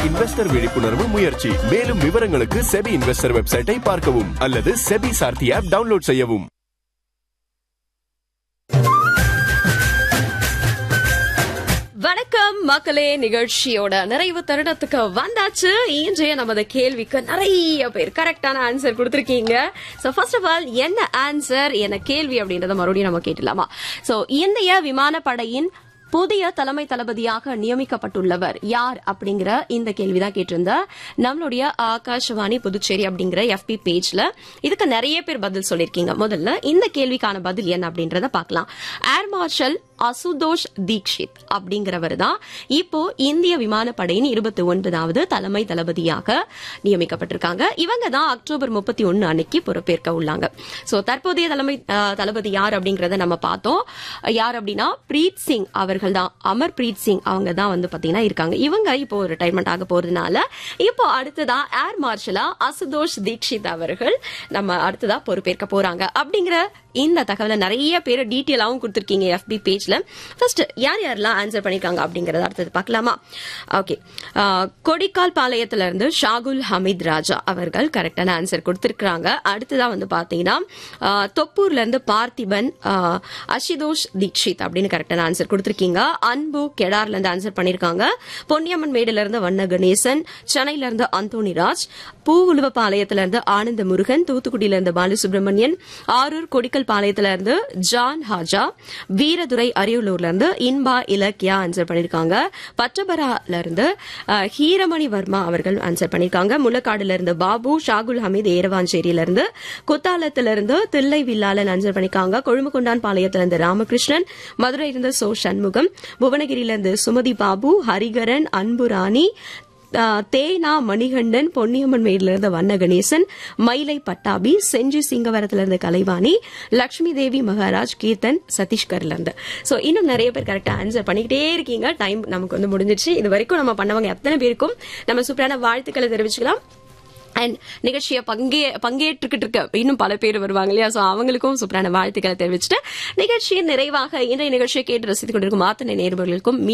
investor விழிப்புணர்வு முயற்சி மேலும் விவரங்களுக்கு செபி இன்வெஸ்டர் வெப்சைட்டை பார்க்கவும் அல்லது செபி சார்த்தி ஆப் டவுன்லோட் செய்யவும் வணக்கம் மக்களே நிகழ்ச்சியோட நிறைவு தருணத்துக்கு வந்தாச்சு இன்றைய நமது கேள்விக்கு நிறைய பேர் கரெக்டான ஆன்சர் கொடுத்திருக்கீங்க சோ ஃபர்ஸ்ட் ஆஃப் ஆல் என்ன ஆன்சர் என்ன கேள்வி அப்படின்றத மறுபடியும் நம்ம கேட்டலாமா சோ இந்திய விமானப்படையின் புதிய தலைமை தளபதியாக நியமிக்கப்பட்டுள்ளவர் யார் அப்படிங்கிற இந்த கேள்விதான் கேட்டிருந்த நம்மளுடைய ஆகாஷவாணி புதுச்சேரி அப்படிங்கிற எஃபி பேஜ்ல இதுக்கு நிறைய பேர் பதில் சொல்லியிருக்கீங்க முதல்ல இந்த கேள்விக்கான பதில் என்ன அப்படின்றத பார்க்கலாம் ஏர் மார்ஷல் அசுதோஷ் தீக்ஷித் அப்படிங்கிறவர் தான் இப்போ இந்திய விமானப்படையின் இருபத்தி ஒன்பதாவது தலைமை தளபதியாக நியமிக்கப்பட்டிருக்காங்க இவங்க தான் அக்டோபர் முப்பத்தி ஒன்னு அன்னைக்கு பொறுப்பேற்க உள்ளாங்க சோ தற்போதைய தலைமை அஹ், தளபதி யார் அப்படிங்கறத நம்ம பார்த்தோம் யார் அப்படின்னா பிரீத் சிங் அவர்கள் தான் அமர் பிரீத் சிங் அவங்க தான் வந்து பாத்தீங்கன்னா இருக்காங்க இவங்க இப்போ ரிட்டையர்மெண்ட் ஆக போறதுனால இப்போ அடுத்ததா ஏர் மார்ஷலா அசுதோஷ் தீக்ஷித் அவர்கள் நம்ம அடுத்ததா பொறுப்பேற்க போறாங்க அப்படிங்கிற இந்த தகவலை நிறைய பேர் டீட்டெயிலாவும் கொடுத்திருக்கீங்க எஃபி பேஜ்ல ஃபர்ஸ்ட் யார் யாரெல்லாம் ஆன்சர் பண்ணிருக்காங்க அப்படிங்கறத அடுத்தது பார்க்கலாமா ஓகே கொடிக்கால் பாளையத்துல இருந்து ஷாகுல் ஹமீத் ராஜா அவர்கள் கரெக்டான ஆன்சர் கொடுத்திருக்காங்க அடுத்ததா வந்து பாத்தீங்கன்னா ஆஹ், தொப்பூர்ல இருந்து பார்த்திபன் ஆஹ், அஷிதோஷ் தீக்ஷித் அப்படின்னு கரெக்டான ஆன்சர் கொடுத்திருக்கீங்க அன்பு கெடார்ல இருந்து ஆன்சர் பண்ணிருக்காங்க பொன்னியம்மன் மேடுல இருந்து வண்ண கணேசன் சென்னையில இருந்து அந்தோணி ராஜ் பூவுலுவப்பாளையத்துல இருந்து ஆனந்த முருகன் தூத்துக்குடியில இருந்து பாலசுப்ரமணியன் ஆரூர் கொடிக்கல் பாளையத்துல இருந்து ஜான் ஹாஜா வீரதுரை அரியலூர்ல இருந்து இன்பா இலக்கியா ஆன்சர் பண்ணிருக்காங்க பச்சபரால இருந்து அஹ், ஹீரமணி வர்மா அவர்கள் ஆன்சர் பண்ணிருக்காங்க முள்ளக்காடுல இருந்து பாபு ஷாகுல் ஹமீத் ஏரவாஞ்சேரியில இருந்து குத்தாலத்துல இருந்து தில்லை வில்லாளன் ஆன்சர் பண்ணிருக்காங்க கொழும்புகொண்டான் பாளையத்துல இருந்து ராமகிருஷ்ணன் மதுரை இருந்து சோ சண்முகம் புவனகிரியில இருந்து சுமதி பாபு ஹரிகரன் அன்புராணி ஆஹ், தேனா மணிகண்டன் பொன்னியம்மன் மேடுல இருந்து வண்ண கணேசன் மயிலை பட்டாபி செஞ்சி சிங்கவரத்துல இருந்து கலைவாணி லட்சுமி தேவி மகாராஜ் கீர்த்தன் சதீஷ்கர்ல இருந்து சோ இன்னும் நிறைய பேர் கரெக்டா ஆன்சர் பண்ணிக்கிட்டே இருக்கீங்க டைம் நமக்கு வந்து முடிஞ்சிருச்சு இது வரைக்கும் நம்ம பண்ணவங்க எத்தனை பேருக்கும் நம்ம சூப்பரான வாழ்த்துக்களை தெரிவிச்சுக்கலாம் அண்ட் நிகழ்ச்சியை பங்கே பங்கேற்றுக்கிட்டு இருக்க இன்னும் பல பேர் வருவாங்க இல்லையா சோ அவங்களுக்கும் சூப்பரான வாழ்த்துக்களை தெரிவிச்சுட்டு நிகழ்ச்சியின் நிறைவாக இன்றைய நிகழ்ச்சியை கேட்டு ரசித்துக் கொண்டிருக்கும் அத்தனை நேர்வர்களுக்கும்